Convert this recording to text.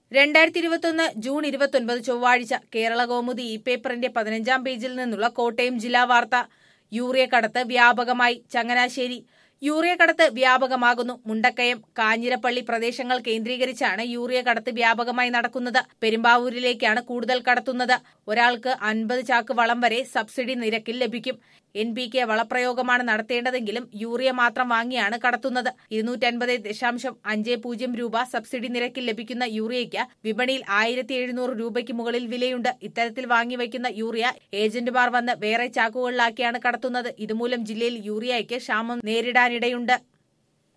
രണ്ടായിരത്തി ഇരുപത്തൊന്ന് ജൂൺ ഇരുപത്തൊൻപത് ചൊവ്വാഴ്ച കേരള കൗമുദി ഇ പേപ്പറിന്റെ പതിനഞ്ചാം പേജിൽ നിന്നുള്ള കോട്ടയം ജില്ലാ വാർത്ത യൂറിയ കടത്ത് വ്യാപകമായി ചങ്ങനാശ്ശേരി യൂറിയ കടത്ത് വ്യാപകമാകുന്നു മുണ്ടക്കയം കാഞ്ഞിരപ്പള്ളി പ്രദേശങ്ങൾ കേന്ദ്രീകരിച്ചാണ് യൂറിയ കടത്ത് വ്യാപകമായി നടക്കുന്നത് പെരുമ്പാവൂരിലേക്കാണ് കൂടുതൽ കടത്തുന്നത് ഒരാൾക്ക് അൻപത് ചാക്ക് വളം വരെ സബ്സിഡി നിരക്കിൽ ലഭിക്കും എൻ പി കെ വളപ്രയോഗമാണ് നടത്തേണ്ടതെങ്കിലും യൂറിയ മാത്രം വാങ്ങിയാണ് കടത്തുന്നത് ഇരുന്നൂറ്റൻപത് ദശാംശം അഞ്ച് പൂജ്യം രൂപ സബ്സിഡി നിരക്കിൽ ലഭിക്കുന്ന യൂറിയയ്ക്ക് വിപണിയിൽ ആയിരത്തി എഴുന്നൂറ് രൂപയ്ക്ക് മുകളിൽ വിലയുണ്ട് ഇത്തരത്തിൽ വാങ്ങിവയ്ക്കുന്ന യൂറിയ ഏജന്റുമാർ വന്ന് വേറെ ചാക്കുകളിലാക്കിയാണ് കടത്തുന്നത് ഇതുമൂലം ജില്ലയിൽ യൂറിയയ്ക്ക് ക്ഷാമം നേരിടാനിടയുണ്ട്